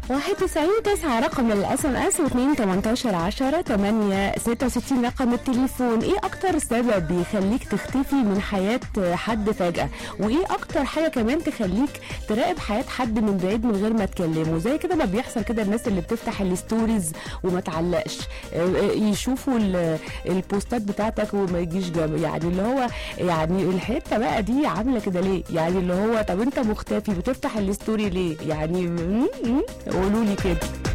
91 9 رقم الاس ام اس و2 18 10 8 66 رقم التليفون ايه اكتر سبب بيخليك تختفي من حياة حد فجأة وايه اكتر حاجة كمان تخليك تراقب حياة حد من بعيد من غير ما تكلمه زي كده ما بيحصل كده الناس اللي بتفتح الستوريز وما تعلقش يشوفوا ال- البوستات بتاعتك وما يجيش جنب يعني اللي هو يعني الحته بقى دي عامله كده ليه يعني اللي هو طب انت مختفي بتفتح الستوري ليه يعني م- م- قولوا لي كده